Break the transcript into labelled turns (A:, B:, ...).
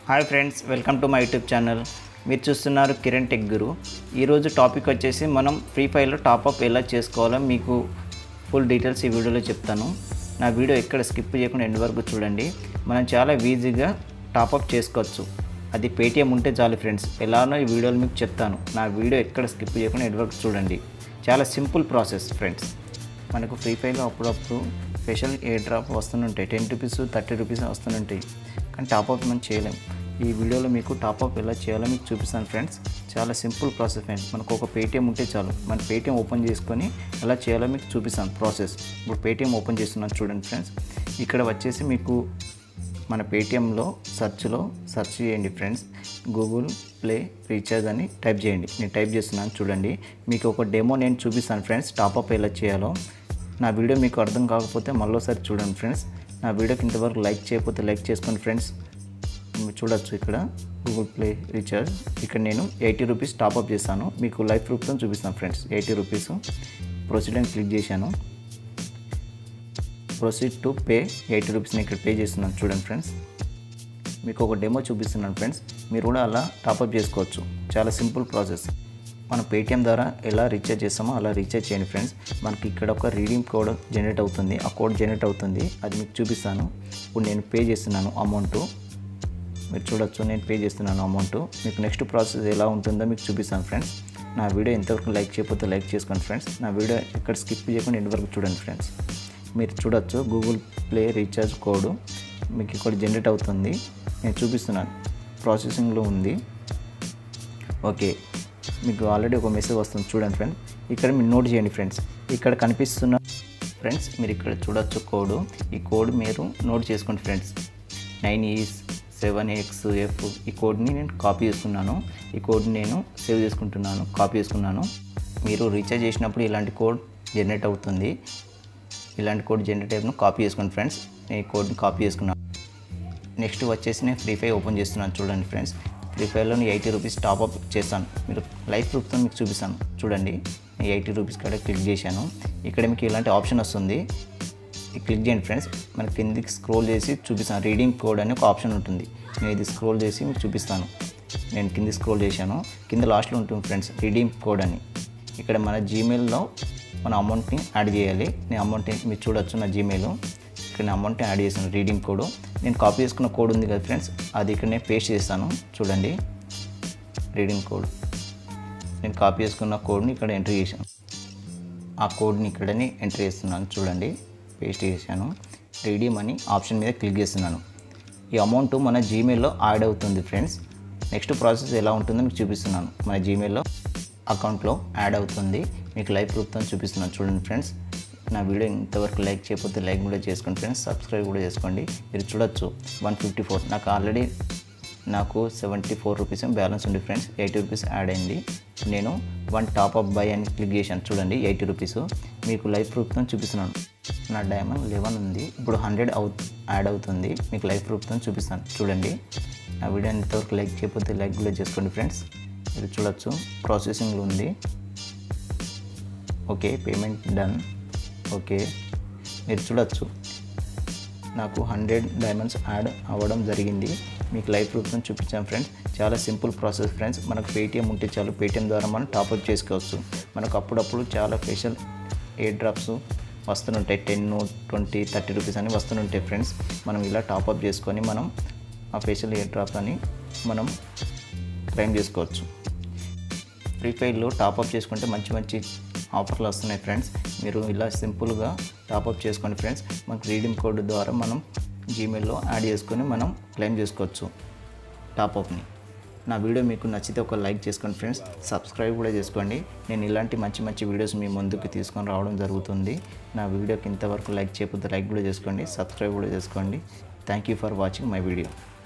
A: hi friends welcome to my YouTube channel మీరు చూస్తున్నారు Kiran tech గురు ఈరోజు టాపిక్ వచ్చేసి మనం ఫ్రీ ఫైర్లో టాప్అప్ ఎలా చేసుకోవాలో మీకు ఫుల్ డీటెయిల్స్ ఈ వీడియోలో చెప్తాను నా వీడియో ఎక్కడ స్కిప్ చేయకుండా ఎండ్ వరకు చూడండి మనం చాలా ఈజీగా టాప్అప్ చేసుకోవచ్చు అది పేటిఎం ఉంటే చాలు ఫ్రెండ్స్ ఎలానో ఈ వీడియోలో మీకు చెప్తాను నా వీడియో ఎక్కడ స్కిప్ చేయకుండా ఎండ్ వరకు చూడండి చాలా సింపుల్ ప్రాసెస్ ఫ్రెండ్స్ మనకు ఫ్రీ ఫైర్లో అప్పుడప్పుడు స్పెషల్ ఏ డ్రాప్ వస్తుంటాయి టెన్ రూపీస్ థర్టీ రూపీస్ వస్తుంటాయి కానీ టాప్అప్ మనం చేయలేం ఈ వీడియోలో మీకు టాప్అప్ ఎలా చేయాలో మీకు చూపిస్తాను ఫ్రెండ్స్ చాలా సింపుల్ ప్రాసెస్ ఫ్రెండ్స్ మనకు ఒక పేటిఎం ఉంటే చాలు మన పేటిఎం ఓపెన్ చేసుకొని ఎలా చేయాలో మీకు చూపిస్తాను ప్రాసెస్ ఇప్పుడు పేటిఎం ఓపెన్ చేస్తున్నాను చూడండి ఫ్రెండ్స్ ఇక్కడ వచ్చేసి మీకు మన పేటిఎంలో సెర్చ్లో సెర్చ్ చేయండి ఫ్రెండ్స్ గూగుల్ ప్లే రీఛార్జ్ అని టైప్ చేయండి నేను టైప్ చేస్తున్నాను చూడండి మీకు ఒక డెమో నేను చూపిస్తాను ఫ్రెండ్స్ టాప్అప్ ఎలా చేయాలో నా వీడియో మీకు అర్థం కాకపోతే మళ్ళీసారి చూడండి ఫ్రెండ్స్ నా వీడియోకి ఇంతవరకు లైక్ చేయకపోతే లైక్ చేసుకోండి ఫ్రెండ్స్ మీరు చూడొచ్చు ఇక్కడ గూగుల్ ప్లే రీఛార్జ్ ఇక్కడ నేను ఎయిటీ రూపీస్ టాప్అప్ చేశాను మీకు లైఫ్ ప్రూఫ్తో చూపిస్తాను ఫ్రెండ్స్ ఎయిటీ రూపీస్ ప్రొసీడర్ క్లిక్ చేశాను ప్రొసీడ్ టు పే ఎయిటీ రూపీస్ని ఇక్కడ పే చేస్తున్నాను చూడండి ఫ్రెండ్స్ మీకు ఒక డెమో చూపిస్తున్నాను ఫ్రెండ్స్ మీరు కూడా అలా టాప్అప్ చేసుకోవచ్చు చాలా సింపుల్ ప్రాసెస్ మన పేటిఎం ద్వారా ఎలా రీఛార్జ్ చేస్తామో అలా రీఛార్జ్ చేయండి ఫ్రెండ్స్ మనకి ఇక్కడ ఒక రీడింగ్ కోడ్ జనరేట్ అవుతుంది ఆ కోడ్ జనరేట్ అవుతుంది అది మీకు చూపిస్తాను ఇప్పుడు నేను పే చేస్తున్నాను అమౌంట్ మీరు చూడొచ్చు నేను పే చేస్తున్నాను అమౌంట్ మీకు నెక్స్ట్ ప్రాసెస్ ఎలా ఉంటుందో మీకు చూపిస్తాను ఫ్రెండ్స్ నా వీడియో ఎంతవరకు లైక్ చేయకపోతే లైక్ చేసుకోండి ఫ్రెండ్స్ నా వీడియో ఎక్కడ స్కిప్ చేయకుండా ఎంతవరకు చూడండి ఫ్రెండ్స్ మీరు చూడొచ్చు గూగుల్ ప్లే రీఛార్జ్ కోడ్ మీకు ఇక్కడ జనరేట్ అవుతుంది నేను చూపిస్తున్నాను ప్రాసెసింగ్లో ఉంది ఓకే మీకు ఆల్రెడీ ఒక మెసేజ్ వస్తుంది చూడండి ఫ్రెండ్స్ ఇక్కడ మీరు నోట్ చేయండి ఫ్రెండ్స్ ఇక్కడ కనిపిస్తున్న ఫ్రెండ్స్ మీరు ఇక్కడ చూడొచ్చు కోడ్ ఈ కోడ్ మీరు నోట్ చేసుకోండి friends nine is seven X F ఈ కోడ్ని నేను కాపీ చేసుకున్నాను ఈ కోడ్ని నేను సేవ్ చేసుకుంటున్నాను కాపీ చేసుకున్నాను మీరు రీఛార్జ్ చేసినప్పుడు ఇలాంటి కోడ్ జనరేట్ అవుతుంది ఇలాంటి కోడ్ జనరేట్ అయిన కాపీ చేసుకోండి ఫ్రెండ్స్ నేను ఈ కోడ్ని కాపీ చేసుకున్నాను నెక్స్ట్ వచ్చేసి నేను ఫ్రీ ఫైర్ ఓపెన్ చేస్తున్నాను చూడండి ఫ్రెండ్స్ ఫ్రీ ఫైర్లో నేను ఎయిటీ రూపీస్ టాప్అప్ చేస్తాను మీరు లైఫ్ ప్రూఫ్తో మీకు చూపిస్తాను చూడండి నేను ఎయిటీ రూపీస్ కాడ క్లిక్ చేశాను ఇక్కడ మీకు ఇలాంటి ఆప్షన్ వస్తుంది ఈ క్లిక్ చేయండి ఫ్రెండ్స్ మనకి కిందికి స్క్రోల్ చేసి చూపిస్తాను రీడింగ్ కోడ్ అని ఒక ఆప్షన్ ఉంటుంది నేను ఇది స్క్రోల్ చేసి మీకు చూపిస్తాను నేను కింది స్క్రోల్ చేశాను కింద లాస్ట్లో ఉంటుంది ఫ్రెండ్స్ రీడింగ్ కోడ్ అని ఇక్కడ మన జీమెయిల్లో మన అమౌంట్ని యాడ్ చేయాలి నేను అమౌంట్ మీరు చూడొచ్చు నా జీమెయిల్ ఇక్కడ నేను అమౌంట్ని యాడ్ చేశాను రీడింగ్ కోడ్ నేను కాపీ చేసుకున్న కోడ్ ఉంది కదా ఫ్రెండ్స్ అది ఇక్కడ నేను పేస్ట్ చేస్తాను చూడండి రీడింగ్ కోడ్ నేను కాపీ చేసుకున్న కోడ్ని ఇక్కడ ఎంట్రీ చేశాను ఆ కోడ్ని ఇక్కడనే ఎంట్రీ చేస్తున్నాను చూడండి పేస్ట్ చేశాను రీడీమ్ అని ఆప్షన్ మీద క్లిక్ చేస్తున్నాను ఈ అమౌంట్ మన జీమెయిల్లో యాడ్ అవుతుంది ఫ్రెండ్స్ నెక్స్ట్ ప్రాసెస్ ఎలా ఉంటుందో మీకు చూపిస్తున్నాను మన జీమెయిల్లో అకౌంట్లో యాడ్ అవుతుంది మీకు లైవ్ ప్రూఫ్తో చూపిస్తున్నాను చూడండి ఫ్రెండ్స్ నా వీడియో ఇంతవరకు లైక్ చేయకపోతే లైక్ కూడా చేసుకోండి ఫ్రెండ్స్ సబ్స్క్రైబ్ కూడా చేసుకోండి మీరు చూడొచ్చు వన్ ఫిఫ్టీ ఫోర్ నాకు ఆల్రెడీ నాకు సెవెంటీ ఫోర్ రూపీస్ బ్యాలెన్స్ ఉంది ఫ్రెండ్స్ ఎయిటీ రూపీస్ యాడ్ అయింది నేను వన్ టాప్ అప్ బై అని క్లిక్ చేశాను చూడండి ఎయిటీ రూపీస్ మీకు లైఫ్ ప్రూఫ్తో చూపిస్తున్నాను నా డైమండ్ లెవెన్ ఉంది ఇప్పుడు హండ్రెడ్ అవు యాడ్ అవుతుంది మీకు లైఫ్ ప్రూఫ్తో చూపిస్తాను చూడండి నా వీడియో ఇంతవరకు లైక్ చేయకపోతే లైక్ కూడా చేసుకోండి ఫ్రెండ్స్ మీరు చూడొచ్చు ప్రాసెసింగ్లో ఉంది ఓకే పేమెంట్ డన్ ఓకే మీరు చూడొచ్చు నాకు హండ్రెడ్ డైమండ్స్ యాడ్ అవ్వడం జరిగింది మీకు లైఫ్ ప్రూఫ్తో చూపించాను ఫ్రెండ్స్ చాలా సింపుల్ ప్రాసెస్ ఫ్రెండ్స్ మనకు పేటిఎం ఉంటే చాలు పేటిఎం ద్వారా మనం టాప్అప్ చేసుకోవచ్చు మనకు అప్పుడప్పుడు చాలా స్పెషల్ ఎయిర్ డ్రాప్స్ వస్తుంటాయి టెన్ ట్వంటీ థర్టీ రూపీస్ అని వస్తుంటాయి ఫ్రెండ్స్ మనం ఇలా టాప్అప్ చేసుకొని మనం ఆ స్పెషల్ ఎయిర్ డ్రాప్స్ అని మనం క్లైమ్ చేసుకోవచ్చు ఫ్రీ ఫైర్లో టాప్అప్ చేసుకుంటే మంచి మంచి ఆఫర్లు వస్తున్నాయి ఫ్రెండ్స్ మీరు ఇలా సింపుల్గా టాప్అప్ చేసుకోండి ఫ్రెండ్స్ మనకు రీడింగ్ కోడ్ ద్వారా మనం జీమెయిల్లో యాడ్ చేసుకొని మనం క్లెయిమ్ చేసుకోవచ్చు టాప్అప్ని నా వీడియో మీకు నచ్చితే ఒక లైక్ చేసుకోండి ఫ్రెండ్స్ సబ్స్క్రైబ్ కూడా చేసుకోండి నేను ఇలాంటి మంచి మంచి వీడియోస్ మీ ముందుకు తీసుకొని రావడం జరుగుతుంది నా వీడియోకి ఇంతవరకు లైక్ చేయకపోతే లైక్ కూడా చేసుకోండి సబ్స్క్రైబ్ కూడా చేసుకోండి thank you for watching my video